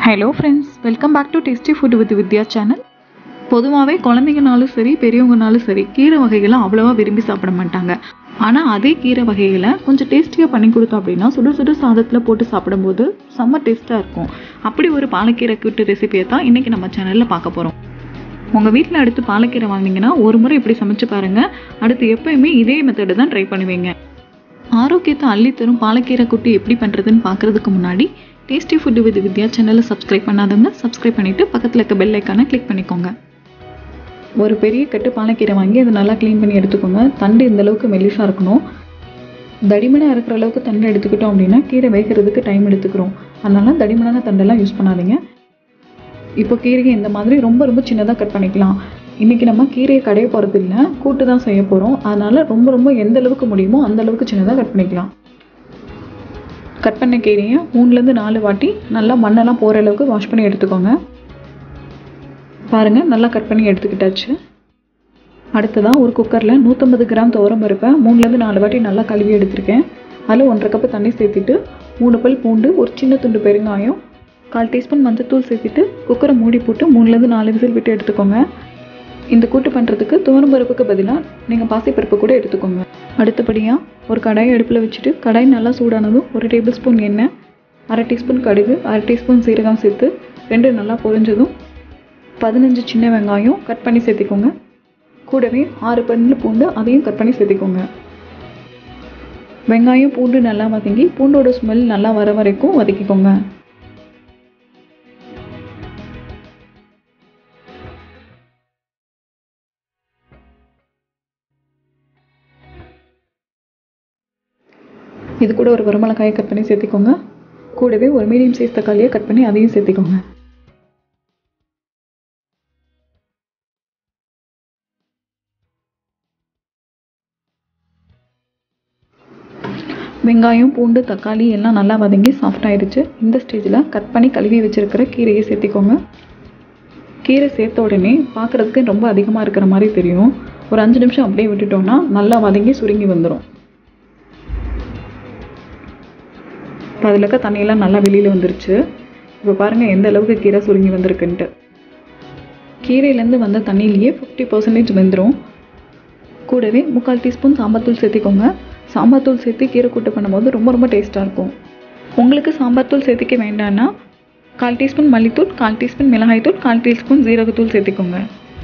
hello friends welcome back to tasty food with Vidya channel பொதுவாகவே குழந்தைங்கனாலும் சரி பெரியவங்கனாலும் சரி கீரை வகைகளை அவ்வளோவா விரும்பி சாப்பிட மாட்டாங்க ஆனால் அதே கீரை வகைகளை கொஞ்சம் டேஸ்டியாக பண்ணி கொடுத்தோம் அப்படின்னா சுடு சுடு சாதத்தில் போட்டு சாப்பிடும்போது செம்ம டேஸ்ட்டாக இருக்கும் அப்படி ஒரு பாலக்கீரை கூட்டு ரெசிபியை தான் இன்றைக்கி நம்ம சேனலில் பார்க்க போகிறோம் உங்கள் வீட்டில் அடுத்து பாலக்கீரை வாங்கினீங்கன்னா ஒரு முறை இப்படி சமைச்சு பாருங்கள் அடுத்து எப்போயுமே இதே மெத்தடு தான் ட்ரை பண்ணுவீங்க ஆரோக்கியத்தை அள்ளித்தரும் பாலக்கீரை குட்டி எப்படி பண்ணுறதுன்னு பார்க்குறதுக்கு முன்னாடி டேஸ்டி ஃபுட்டு வித் வித்யா சேனலை சப்ஸ்கிரைப் பண்ணாதவங்க சப்ஸ்கிரைப் பண்ணிவிட்டு பக்கத்தில் இருக்க பெல் ஐக்கானை கிளிக் பண்ணிக்கோங்க ஒரு பெரிய கட்டு பாலக்கீரை வாங்கி அதை நல்லா க்ளீன் பண்ணி எடுத்துக்கோங்க தண்டு இந்த அளவுக்கு மெலிசாக இருக்கணும் தடிமனாக இருக்கிற அளவுக்கு தண்டை எடுத்துக்கிட்டோம் அப்படின்னா கீரை வேகிறதுக்கு டைம் எடுத்துக்கிறோம் அதனால தடிமனான தண்டெல்லாம் யூஸ் பண்ணாதீங்க இப்போ கீரையை இந்த மாதிரி ரொம்ப ரொம்ப சின்னதாக கட் பண்ணிக்கலாம் இன்றைக்கி நம்ம கீரையை கடைய போகிறது இல்லை கூட்டு தான் செய்ய போகிறோம் அதனால் ரொம்ப ரொம்ப எந்த அளவுக்கு முடியுமோ அந்த அளவுக்கு சின்னதாக கட் பண்ணிக்கலாம் கட் பண்ண கீரையை மூணுலேருந்து நாலு வாட்டி நல்லா மண்ணெல்லாம் போகிற அளவுக்கு வாஷ் பண்ணி எடுத்துக்கோங்க பாருங்கள் நல்லா கட் பண்ணி எடுத்துக்கிட்டாச்சு அடுத்ததாக ஒரு குக்கரில் நூற்றம்பது கிராம் துவரம் பருப்பை மூணுலேருந்து நாலு வாட்டி நல்லா கழுவி எடுத்திருக்கேன் அதில் ஒன்றரை கப்பு தண்ணி சேர்த்துட்டு மூணு பல் பூண்டு ஒரு சின்ன துண்டு பெருங்காயம் கால் டீஸ்பூன் மஞ்சத்தூள் சேர்த்துட்டு குக்கரை மூடி போட்டு மூணுலேருந்து நாலு விசில் விட்டு எடுத்துக்கோங்க இந்த கூட்டு பண்ணுறதுக்கு துவரம் பருப்புக்கு பதிலாக நீங்கள் பாசிப்பருப்பு கூட எடுத்துக்கோங்க அடுத்தபடியாக ஒரு கடாயை அடுப்பில் வச்சுட்டு கடாய் நல்லா சூடானதும் ஒரு டேபிள் ஸ்பூன் எண்ணெய் அரை டீஸ்பூன் கடுகு அரை டீஸ்பூன் சீரகம் சேர்த்து ரெண்டு நல்லா பொரிஞ்சதும் பதினஞ்சு சின்ன வெங்காயம் கட் பண்ணி சேர்த்திக்கோங்க கூடவே ஆறு பல்லு பூண்டு அதையும் கட் பண்ணி சேர்த்திக்கோங்க வெங்காயம் பூண்டு நல்லா வதங்கி பூண்டோட ஸ்மெல் நல்லா வர வரைக்கும் வதக்கிக்கோங்க இது கூட ஒரு வரமிளகாயை கட் பண்ணி சேர்த்திக்கோங்க கூடவே ஒரு மீடியம் சைஸ் தக்காளியை கட் பண்ணி அதையும் சேர்த்திக்கோங்க வெங்காயம் பூண்டு தக்காளி எல்லாம் நல்லா வதங்கி சாஃப்ட் ஆயிடுச்சு இந்த ஸ்டேஜில் கட் பண்ணி கழுவி வச்சுருக்கிற கீரையை சேர்த்திக்கோங்க கீரை சேர்த்த உடனே பார்க்குறதுக்கு ரொம்ப அதிகமாக இருக்கிற மாதிரி தெரியும் ஒரு அஞ்சு நிமிஷம் அப்படியே விட்டுட்டோம்னா நல்லா வதங்கி சுருங்கி வந்துடும் இப்போ அதில் இருக்க தண்ணியெல்லாம் நல்லா வெளியில் வந்துருச்சு இப்போ பாருங்கள் எந்த அளவுக்கு கீரை சுருங்கி வந்திருக்குன்ட்டு கீரையிலேருந்து வந்த தண்ணியிலேயே ஃபிஃப்டி பர்சன்டேஜ் வெந்துடும் கூடவே முக்கால் டீஸ்பூன் சாம்பார் தூள் சேர்த்திக்கோங்க சாம்பார் தூள் சேர்த்து கீரை கூட்டு பண்ணும்போது ரொம்ப ரொம்ப டேஸ்ட்டாக இருக்கும் உங்களுக்கு சாம்பார் தூள் சேர்த்திக்க வேண்டாம்னா கால் டீஸ்பூன் மல்லித்தூள் கால் டீஸ்பூன் மிளகாய்த்தூள் கால் டீஸ்பூன் ஜீரகத்தூள் சேர்த்திக்கோங்க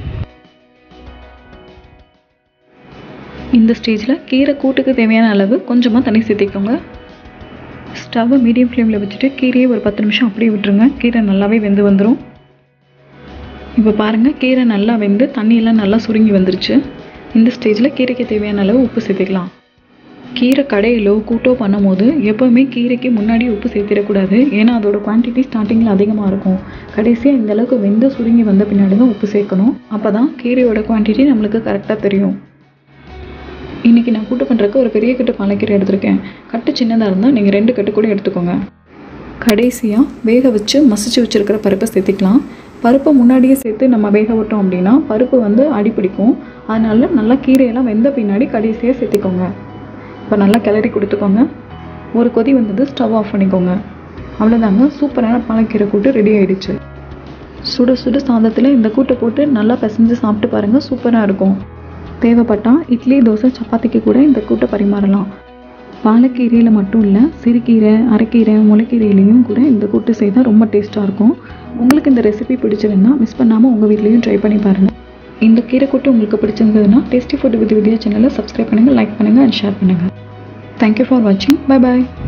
இந்த ஸ்டேஜில் கீரை கூட்டுக்கு தேவையான அளவு கொஞ்சமாக தண்ணி சேர்த்திக்கோங்க ஸ்டவ்வை மீடியம் ஃப்ளேமில் வச்சுட்டு கீரையை ஒரு பத்து நிமிஷம் அப்படியே விட்டுருங்க கீரை நல்லாவே வெந்து வந்துடும் இப்போ பாருங்கள் கீரை நல்லா வெந்து தண்ணியெல்லாம் நல்லா சுருங்கி வந்துருச்சு இந்த ஸ்டேஜில் கீரைக்கு தேவையான அளவு உப்பு சேர்த்துக்கலாம் கீரை கடையிலோ கூட்டோ பண்ணும்போது எப்போவுமே கீரைக்கு முன்னாடி உப்பு சேர்த்திடக்கூடாது ஏன்னா அதோட குவான்டிட்டி ஸ்டார்டிங்கில் அதிகமாக இருக்கும் கடைசியாக இந்த அளவுக்கு வெந்து சுருங்கி வந்த பின்னாடி தான் உப்பு சேர்க்கணும் அப்போ தான் கீரையோட குவான்டிட்டி நம்மளுக்கு கரெக்டாக தெரியும் இன்றைக்கி நான் கூட்டு பண்ணுறதுக்கு ஒரு பெரிய கட்டு பாலக்கீரை எடுத்திருக்கேன் கட்டு சின்னதாக இருந்தால் நீங்கள் ரெண்டு கட்டு கூட எடுத்துக்கோங்க கடைசியாக வேக வச்சு மசிச்சு வச்சுருக்கிற பருப்பை சேர்த்திக்கலாம் பருப்பை முன்னாடியே சேர்த்து நம்ம வேக விட்டோம் அப்படின்னா பருப்பு வந்து அடிப்பிடிக்கும் அதனால நல்லா கீரையெல்லாம் வெந்த பின்னாடி கடைசியாக சேர்த்திக்கோங்க இப்போ நல்லா கிளறி கொடுத்துக்கோங்க ஒரு கொதி வந்தது ஸ்டவ் ஆஃப் பண்ணிக்கோங்க அவ்வளோதாங்க சூப்பரான பாலக்கீரை கூட்டு ரெடி ஆயிடுச்சு சுட சுட சாதத்தில் இந்த கூட்டை போட்டு நல்லா பிசைஞ்சு சாப்பிட்டு பாருங்கள் சூப்பராக இருக்கும் தேவைப்பட்டால் இட்லி தோசை சப்பாத்திக்கு கூட இந்த கூட்டை பரிமாறலாம் பாலக்கீரையில் மட்டும் இல்லை சிறுகீரை அரைக்கீரை முளைக்கீரையிலையும் கூட இந்த கூட்டு செய்தால் ரொம்ப டேஸ்ட்டாக இருக்கும் உங்களுக்கு இந்த ரெசிபி பிடிச்சிருந்தா மிஸ் பண்ணாமல் உங்கள் வீட்லேயும் ட்ரை பண்ணி பாருங்கள் இந்த கீரை கூட்டு உங்களுக்கு பிடிச்சிருந்ததுன்னா டேஸ்டி ஃபுட் வித் வித்யா சேனலை சப்ஸ்கிரைப் பண்ணுங்கள் லைக் பண்ணுங்கள் அண்ட் ஷேர் பண்ணுங்கள் தேங்க்யூ ஃபார் வாட்சிங் பை பாய்